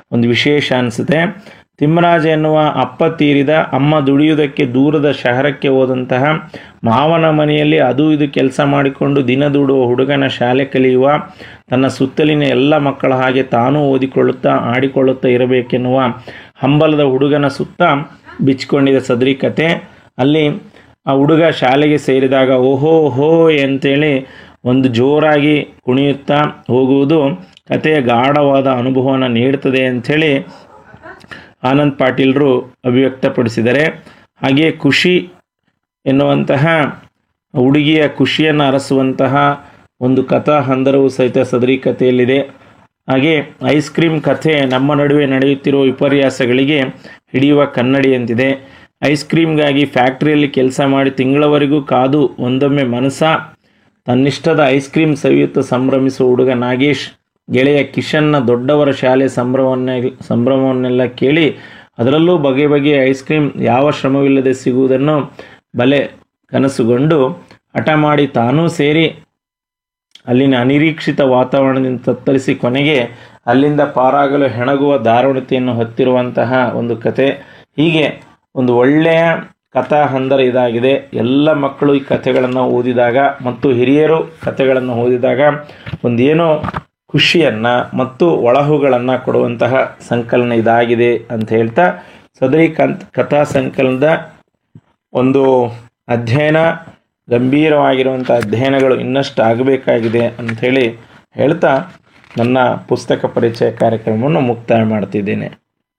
ಒಂದು ವಿಶೇಷ ಅನಿಸುತ್ತೆ ತಿಮ್ಮರಾಜ ಎನ್ನುವ ಅಪ್ಪ ತೀರಿದ ಅಮ್ಮ ದುಡಿಯುವುದಕ್ಕೆ ದೂರದ ಶಹರಕ್ಕೆ ಹೋದಂತಹ ಮಾವನ ಮನೆಯಲ್ಲಿ ಅದು ಇದು ಕೆಲಸ ಮಾಡಿಕೊಂಡು ದಿನ ದುಡುವ ಹುಡುಗನ ಶಾಲೆ ಕಲಿಯುವ ತನ್ನ ಸುತ್ತಲಿನ ಎಲ್ಲ ಮಕ್ಕಳ ಹಾಗೆ ತಾನೂ ಓದಿಕೊಳ್ಳುತ್ತಾ ಆಡಿಕೊಳ್ಳುತ್ತಾ ಇರಬೇಕೆನ್ನುವ ಹಂಬಲದ ಹುಡುಗನ ಸುತ್ತ ಬಿಚ್ಕೊಂಡಿದ್ದ ಸದರಿ ಕತೆ ಅಲ್ಲಿ ಆ ಹುಡುಗ ಶಾಲೆಗೆ ಸೇರಿದಾಗ ಓಹೋ ಹೋ ಅಂತೇಳಿ ಒಂದು ಜೋರಾಗಿ ಕುಣಿಯುತ್ತಾ ಹೋಗುವುದು ಕಥೆಯ ಗಾಢವಾದ ಅನುಭವವನ್ನು ನೀಡ್ತದೆ ಅಂಥೇಳಿ ಆನಂದ್ ಪಾಟೀಲ್ರು ಅಭಿವ್ಯಕ್ತಪಡಿಸಿದ್ದಾರೆ ಹಾಗೆಯೇ ಖುಷಿ ಎನ್ನುವಂತಹ ಹುಡುಗಿಯ ಖುಷಿಯನ್ನು ಅರಸುವಂತಹ ಒಂದು ಕಥಾ ಹಂದರವು ಸಹಿತ ಸದರಿ ಕಥೆಯಲ್ಲಿದೆ ಹಾಗೆ ಐಸ್ ಕ್ರೀಮ್ ಕಥೆ ನಮ್ಮ ನಡುವೆ ನಡೆಯುತ್ತಿರುವ ವಿಪರ್ಯಾಸಗಳಿಗೆ ಹಿಡಿಯುವ ಕನ್ನಡಿಯಂತಿದೆ ಐಸ್ ಕ್ರೀಮ್ಗಾಗಿ ಫ್ಯಾಕ್ಟ್ರಿಯಲ್ಲಿ ಕೆಲಸ ಮಾಡಿ ತಿಂಗಳವರೆಗೂ ಕಾದು ಒಂದೊಮ್ಮೆ ಮನಸ ತನ್ನಿಷ್ಟದ ಐಸ್ ಕ್ರೀಮ್ ಸವಿಯುತ್ತಾ ಸಂಭ್ರಮಿಸುವ ಹುಡುಗ ನಾಗೇಶ್ ಗೆಳೆಯ ಕಿಶನ್ನ ದೊಡ್ಡವರ ಶಾಲೆ ಸಂಭ್ರಮವನ್ನೇ ಸಂಭ್ರಮವನ್ನೆಲ್ಲ ಕೇಳಿ ಅದರಲ್ಲೂ ಬಗೆ ಬಗೆಯ ಐಸ್ ಕ್ರೀಮ್ ಯಾವ ಶ್ರಮವಿಲ್ಲದೆ ಸಿಗುವುದನ್ನು ಬಲೆ ಕನಸುಗೊಂಡು ಹಠ ಮಾಡಿ ತಾನೂ ಸೇರಿ ಅಲ್ಲಿನ ಅನಿರೀಕ್ಷಿತ ವಾತಾವರಣದಿಂದ ತತ್ತರಿಸಿ ಕೊನೆಗೆ ಅಲ್ಲಿಂದ ಪಾರಾಗಲು ಹೆಣಗುವ ದಾರುಣತೆಯನ್ನು ಹೊತ್ತಿರುವಂತಹ ಒಂದು ಕತೆ ಹೀಗೆ ಒಂದು ಒಳ್ಳೆಯ ಕಥಾ ಹಂದರ ಇದಾಗಿದೆ ಎಲ್ಲ ಮಕ್ಕಳು ಈ ಕಥೆಗಳನ್ನು ಓದಿದಾಗ ಮತ್ತು ಹಿರಿಯರು ಕಥೆಗಳನ್ನು ಓದಿದಾಗ ಒಂದೇನೋ ಖುಷಿಯನ್ನು ಮತ್ತು ಒಳಹುಗಳನ್ನು ಕೊಡುವಂತಹ ಸಂಕಲನ ಇದಾಗಿದೆ ಅಂತ ಹೇಳ್ತಾ ಸದರಿ ಕಂತ್ ಕಥಾ ಸಂಕಲನದ ಒಂದು ಅಧ್ಯಯನ ಗಂಭೀರವಾಗಿರುವಂಥ ಅಧ್ಯಯನಗಳು ಇನ್ನಷ್ಟು ಆಗಬೇಕಾಗಿದೆ ಅಂಥೇಳಿ ಹೇಳ್ತಾ ನನ್ನ ಪುಸ್ತಕ ಪರಿಚಯ ಕಾರ್ಯಕ್ರಮವನ್ನು ಮುಕ್ತಾಯ ಮಾಡ್ತಿದ್ದೇನೆ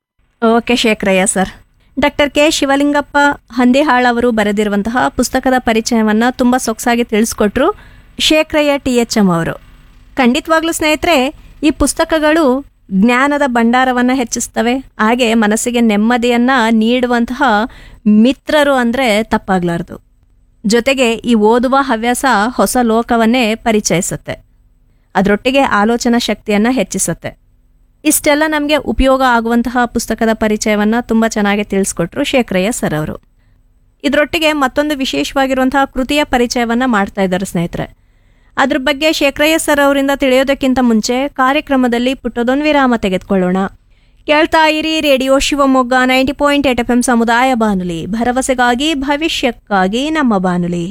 okay Shekharayya sir doctor K Shivalingappa Handihal ಅವರು ಬರೆದಿರುವಂತಹ ಪುಸ್ತಕದ ಪರಿಚಯವನ್ನು ತುಂಬ ಸೊಗಸಾಗಿ ತಿಳಿಸ್ಕೊಟ್ರು ಶೇಖರಯ್ಯ ಟಿ ಎಚ್ ಎಂ ಅವರು ಖಂಡಿತವಾಗ್ಲೂ ಸ್ನೇಹಿತರೆ ಈ ಪುಸ್ತಕಗಳು ಜ್ಞಾನದ ಭಂಡಾರವನ್ನು ಹೆಚ್ಚಿಸ್ತವೆ ಹಾಗೆ ಮನಸ್ಸಿಗೆ ನೆಮ್ಮದಿಯನ್ನು ನೀಡುವಂತಹ ಮಿತ್ರರು ಅಂದರೆ ತಪ್ಪಾಗ್ಲಾರ್ದು ಜೊತೆಗೆ ಈ ಓದುವ ಹವ್ಯಾಸ ಹೊಸ ಲೋಕವನ್ನೇ ಪರಿಚಯಿಸುತ್ತೆ ಅದರೊಟ್ಟಿಗೆ ಆಲೋಚನಾ ಶಕ್ತಿಯನ್ನು ಹೆಚ್ಚಿಸುತ್ತೆ ಇಷ್ಟೆಲ್ಲ ನಮಗೆ ಉಪಯೋಗ ಆಗುವಂತಹ ಪುಸ್ತಕದ ಪರಿಚಯವನ್ನು ತುಂಬ ಚೆನ್ನಾಗಿ ತಿಳಿಸ್ಕೊಟ್ರು ಶೇಖರಯ್ಯ ಸರ್ ಅವರು ಇದರೊಟ್ಟಿಗೆ ಮತ್ತೊಂದು ವಿಶೇಷವಾಗಿರುವಂತಹ ಕೃತಿಯ ಪರಿಚಯವನ್ನು ಮಾಡ್ತಾ ಇದ್ದಾರೆ ಸ್ನೇಹಿತರೆ ಅದ್ರ ಬಗ್ಗೆ ಶೇಖರಯ್ಯ ಸರ್ ಅವರಿಂದ ತಿಳಿಯೋದಕ್ಕಿಂತ ಮುಂಚೆ ಕಾರ್ಯಕ್ರಮದಲ್ಲಿ ಪುಟ್ಟದೊಂದು ವಿರಾಮ ತೆಗೆದುಕೊಳ್ಳೋಣ ಕೇಳ್ತಾ ಇರಿ radio Shivamogga ninety point eight F M ಸಮುದಾಯ ಬಾನುಲಿ ಭರವಸೆಗಾಗಿ ಭವಿಷ್ಯಕ್ಕಾಗಿ ನಮ್ಮ ಬಾನುಲಿ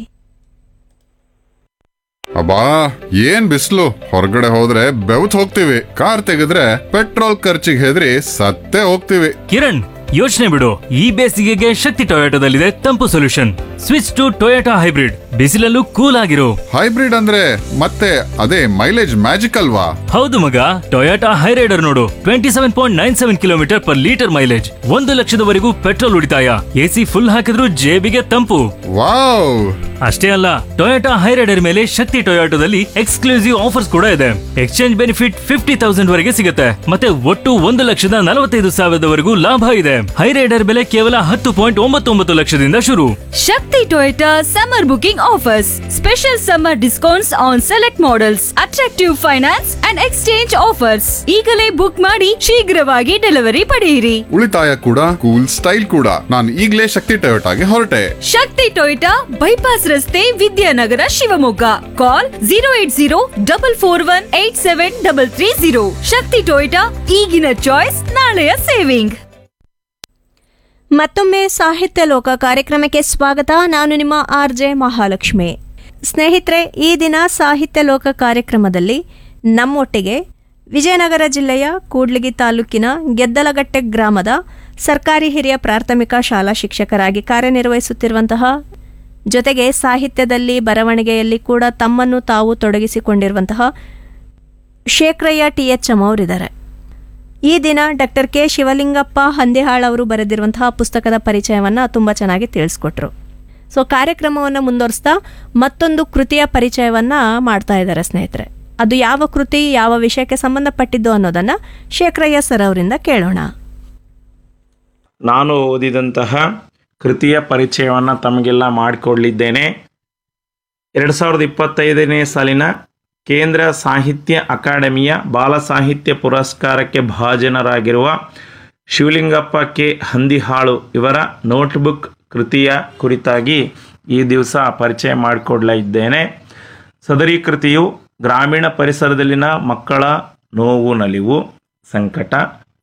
ಅಬ್ಬಾ ಏನ್ ಬಿಸಿಲು ಹೊರಗಡೆ ಹೋದ್ರೆ ಬೆವತ್ ಹೋಗ್ತೀವಿ ಕಾರ್ ತೆಗೆದ್ರೆ ಪೆಟ್ರೋಲ್ ಖರ್ಚಿಗೆ ಹೆದರಿ ಸತ್ತೇ ಹೋಗ್ತೀವಿ ಕಿರಣ್ ಯೋಚನೆ ಬಿಡು ಈ ಬೇಸಿಗೆಗೆ ಶಕ್ತಿ ಟೊಯೋಟೋದಲ್ಲಿದೆ ತಂಪು solution switch to Toyota hybrid ಬಿಸಿಲಲ್ಲೂ ಕೂಲ್ ಆಗಿರು ಹೈಬ್ರಿಡ್ ಅಂದ್ರೆ ಮತ್ತೆ ಅದೇ ಮೈಲೇಜ್ ಮ್ಯಾಜಿಕ್ ಅಲ್ವಾ ಹೌದು ಮಗ ಟೊಯೋಟಾ ಹೈರೈಡರ್ ನೋಡು twenty seven point nine seven kilometre per litre mileage ಒಂದು ಲಕ್ಷದವರೆಗೂ ಪೆಟ್ರೋಲ್ ಉಳಿತಾಯ ಎಸಿ ಫುಲ್ ಹಾಕಿದ್ರೂ ಜೇಬಿಗೆ ತಂಪು ವಾವ್ ಅಷ್ಟೇ ಅಲ್ಲ ಟೊಯೋಟಾ ಹೈರೈಡರ್ ಮೇಲೆ ಶಕ್ತಿ ಟೊಯೋಟೋದಲ್ಲಿ ಎಕ್ಸ್ಕ್ಲೂಸಿವ್ ಆಫರ್ಸ್ ಕೂಡ ಇದೆ ಎಕ್ಸ್ಚೇಂಜ್ ಬೆನಿಫಿಟ್ ಫಿಫ್ಟಿ ತೌಸಂಡ್ ವರೆಗೆ ಸಿಗುತ್ತೆ ಮತ್ತೆ ಒಟ್ಟು ಒಂದು ಲಕ್ಷದ ನಲವತ್ತೈದು ಸಾವಿರದವರೆಗೂ ಲಾಭ ಇದೆ ಹೈರೈಡರ್ ಬೆಲೆ ಕೇವಲ ಹತ್ತು ಪಾಯಿಂಟ್ ಒಂಬತ್ತು ಒಂಬತ್ತು ಲಕ್ಷದಿಂದ ಶುರು Shakti Toyota summer booking offers. Special summer discounts on select models, attractive finance and exchange offers. ಈಗಲೇ ಬುಕ್ ಮಾಡಿ ಶೀಘ್ರವಾಗಿ ಡೆಲಿವರಿ ಪಡೆಯಿರಿ ಉಳಿತಾಯ ಕೂಡ ಕೂಲ್ ಸ್ಟೈಲ್ ಕೂಡ ನಾನು ಈಗ್ಲೇ ಶಕ್ತಿ ಟೊಯೋಟಾಗೆ ಹೊರಟೆ ಶಕ್ತಿ ಟೊಯೋಟಾ ಬೈಪಾಸ್ ರಸ್ತೆ Vidyanagar Shivamogga call zero eight zero double four one eight seven double three zero Shakti Toyota ಈಗಿನ ಚಾಯ್ಸ್ ನಾಳೆಯ ಸೇವಿಂಗ್ ಮತ್ತೊಮ್ಮೆ ಸಾಹಿತ್ಯ ಲೋಕ ಕಾರ್ಯಕ್ರಮಕ್ಕೆ ಸ್ವಾಗತ ನಾನು ನಿಮ್ಮ ಆರ್ ಜೆ ಮಹಾಲಕ್ಷ್ಮಿ ಸ್ನೇಹಿತರೆ ಈ ದಿನ ಸಾಹಿತ್ಯ ಲೋಕ ಕಾರ್ಯಕ್ರಮದಲ್ಲಿ ನಮ್ಮೊಟ್ಟಿಗೆ ವಿಜಯನಗರ ಜಿಲ್ಲೆಯ ಕೂಡ್ಲಿಗಿ ತಾಲೂಕಿನ ಗೆದ್ದಲಗಟ್ಟೆ ಗ್ರಾಮದ ಸರ್ಕಾರಿ ಹಿರಿಯ ಪ್ರಾಥಮಿಕ ಶಾಲಾ ಶಿಕ್ಷಕರಾಗಿ ಕಾರ್ಯನಿರ್ವಹಿಸುತ್ತಿರುವಂತಹ ಜೊತೆಗೆ ಸಾಹಿತ್ಯದಲ್ಲಿ ಬರವಣಿಗೆಯಲ್ಲಿ ಕೂಡ ತಮ್ಮನ್ನು ತಾವು ತೊಡಗಿಸಿಕೊಂಡಿರುವಂತಹ ಶೇಖರಯ್ಯ ಟಿ ಎಚ್ ಎಂ ಅವರಿದ್ದಾರೆ ಈ ದಿನ ಡಾಕ್ಟರ್ ಕೆ ಶಿವಲಿಂಗಪ್ಪ ಹಂದಿಹಾಳ್ ಅವರು ಬರೆದಿರುವಂತಹ ಪುಸ್ತಕದ ಪರಿಚಯವನ್ನು ತುಂಬ ಚೆನ್ನಾಗಿ ತಿಳಿಸ್ಕೊಟ್ರು ಸೊ ಕಾರ್ಯಕ್ರಮವನ್ನು ಮುಂದುವರಿಸ್ತಾ ಮತ್ತೊಂದು ಕೃತಿಯ ಪರಿಚಯವನ್ನು ಮಾಡ್ತಾ ಇದ್ದಾರೆ ಸ್ನೇಹಿತರೆ ಅದು ಯಾವ ಕೃತಿ ಯಾವ ವಿಷಯಕ್ಕೆ ಸಂಬಂಧಪಟ್ಟಿದ್ದು ಅನ್ನೋದನ್ನು ಶೇಖರಯ್ಯ ಸರ್ ಅವರಿಂದ ಕೇಳೋಣ ನಾನು ಓದಿದಂತಹ ಕೃತಿಯ ಪರಿಚಯವನ್ನು ತಮಗೆಲ್ಲ ಮಾಡಿಕೊಡಲಿದ್ದೇನೆ ಎರಡು ಸಾವಿರದ ಇಪ್ಪತ್ತೈದನೇ ಸಾಲಿನ ಕೇಂದ್ರ ಸಾಹಿತ್ಯ ಅಕಾಡೆಮಿಯ ಬಾಲ ಸಾಹಿತ್ಯ ಪುರಸ್ಕಾರಕ್ಕೆ ಭಾಜನರಾಗಿರುವ ಶಿವಲಿಂಗಪ್ಪ ಕೆ ಹಂದಿಹಾಳು ಇವರ ನೋಟ್ಬುಕ್ ಕೃತಿಯ ಕುರಿತಾಗಿ ಈ ದಿವಸ ಪರಿಚಯ ಮಾಡಿಕೊಡ್ಲ ಇದ್ದೇನೆ ಸದರಿ ಕೃತಿಯು ಗ್ರಾಮೀಣ ಪರಿಸರದಲ್ಲಿನ ಮಕ್ಕಳ ನೋವು ನಲಿವು ಸಂಕಟ